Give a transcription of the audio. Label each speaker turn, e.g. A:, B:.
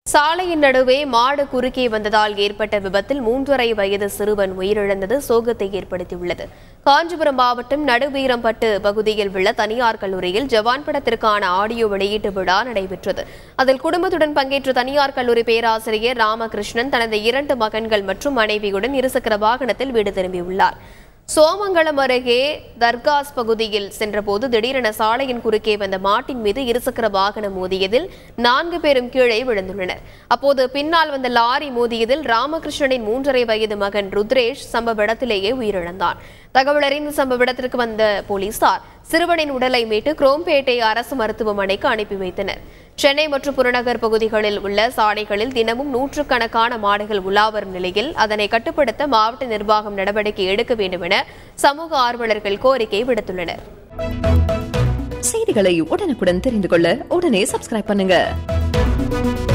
A: சாலையின் நடுவே மாடு குறுக்கே வந்ததால் ஏற்பட்ட விபத்தில் மூன்றரை வயது சிறுவன் உயிரிழந்தது சோகத்தை ஏற்படுத்தியுள்ளது காஞ்சிபுரம் மாவட்டம் நடுவீரம்பட்டு பகுதியில் உள்ள தனியார் கல்லூரியில் ஜவான் படத்திற்கான ஆடியோ வெளியீட்டு விழா நடைபெற்றது அதில் குடும்பத்துடன் பங்கேற்ற தனியார் கல்லூரி பேராசிரியர் ராமகிருஷ்ணன் தனது இரண்டு மகன்கள் மற்றும் மனைவியுடன் இருசக்கர வாகனத்தில் வீடு திரும்பியுள்ளார் சோமங்கலம் அருகே தர்காஸ் பகுதியில் சென்றபோது திடீரென சாலையின் குறுக்கே வந்த மாட்டின் மீது இருசக்கர வாகனம் மோதியதில் நான்கு பேரும் கீழே விழுந்துள்ளனர் அப்போது பின்னால் வந்த லாரி மோதியதில் ராமகிருஷ்ணனின் மூன்றரை வயது மகன் ருத்ரேஷ் சம்பவ இடத்திலேயே உயிரிழந்தான் தகவல் அறிந்த சம்பவ இடத்திற்கு வந்த போலீசார் சிறுவனின் உடலை மீட்டு குரோம்பேட்டை அரசு மருத்துவமனைக்கு அனுப்பி வைத்தனர் சென்னை மற்றும் புறநகர் பகுதிகளில் உள்ள சாலைகளில் தினமும் நூற்றுக்கணக்கான மாடுகள் உலா வரும் நிலையில் அதனை கட்டுப்படுத்த மாவட்ட நிர்வாகம் நடவடிக்கை எடுக்க வேண்டும் என சமூக ஆர்வலர்கள் கோரிக்கை விடுத்துள்ளனர்
B: செய்திகளை உடனுக்குடன் தெரிந்து கொள்ள உடனே சப்ஸ்கிரைப் பண்ணுங்க